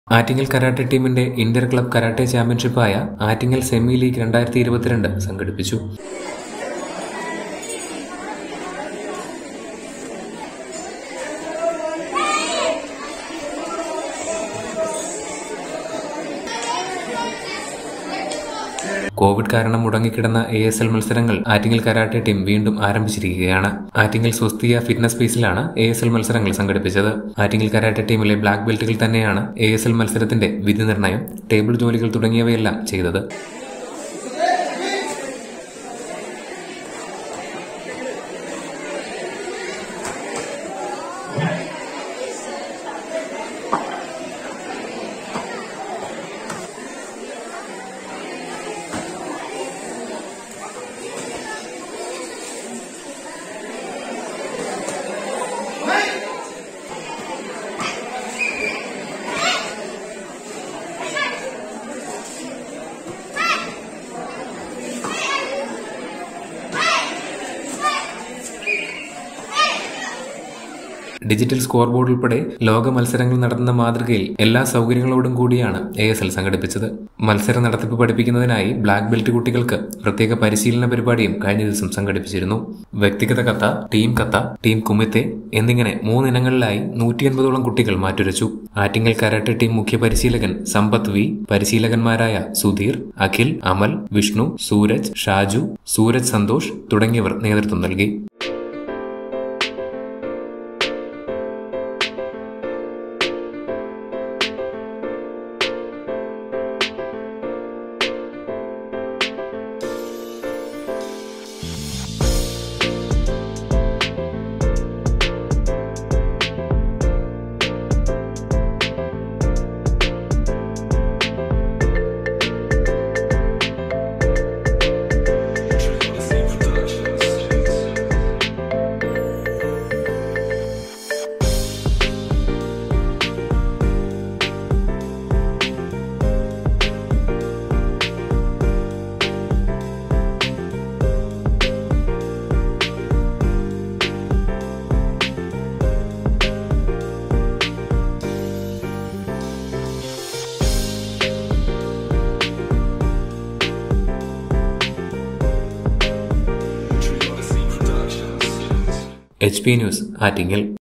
Attingal karate ടീമിന്റെ inter club karate ചാമ്പ്യൻഷിപ്പായ Attingal semi league രണ്ടായിരത്തി ഇരുപത്തിരണ്ട് സംഘടിപ്പിച്ചു കോവിഡ് കാരണം മുടങ്ങിക്കിടന്ന എ എസ് എൽ മത്സരങ്ങൾ ആറ്റിങ്ങൽ കരാട്ടെ ടീം വീണ്ടും ആരംഭിച്ചിരിക്കുകയാണ് ആറ്റിങ്ങൽ സ്വസ്തിയ ഫിറ്റ്നസ് സ്പേസിലാണ് എ എസ് എൽ മത്സരങ്ങൾ സംഘടിപ്പിച്ചത് ആറ്റിങ്ങൽ കരാട്ടെ ടീമിലെ ബ്ലാക്ക് ബെൽറ്റുകൾ തന്നെയാണ് എ എസ് എൽ മത്സരത്തിന്റെ വിധി നിർണയം ടേബിൾ ജോലികൾ തുടങ്ങിയവയെല്ലാം ചെയ്തത് ഡിജിറ്റൽ സ്കോർ ബോർഡ് ഉൾപ്പെടെ ലോക മത്സരങ്ങൾ നടത്തുന്ന മാതൃകയിൽ എല്ലാ സൗകര്യങ്ങളോടും കൂടിയാണ് എ എസ് എൽ സംഘടിപ്പിച്ചത് മത്സര നടത്തിപ്പ് പഠിപ്പിക്കുന്നതിനായി ബ്ലാക്ക് ബെൽറ്റ് കുട്ടികൾക്ക് പ്രത്യേക പരിശീലന പരിപാടിയും കഴിഞ്ഞ ദിവസം സംഘടിപ്പിച്ചിരുന്നു വ്യക്തിഗത കത്ത ടീം കത്ത ടീം കുമിത്തെ എന്നിങ്ങനെ മൂന്നിനങ്ങളിലായി നൂറ്റി അൻപതോളം കുട്ടികൾ മാറ്റുരച്ചു ആറ്റിങ്ങൽ കരാട്ടെ ടീം മുഖ്യ പരിശീലകൻ സമ്പത്ത് വി പരിശീലകന്മാരായ സുധീർ അഖിൽ അമൽ വിഷ്ണു സൂരജ് ഷാജു സൂരജ് സന്തോഷ് തുടങ്ങിയവർ നേതൃത്വം നൽകി എച്ച് പി ന്യൂസ് ആറ്റിങ്ങൽ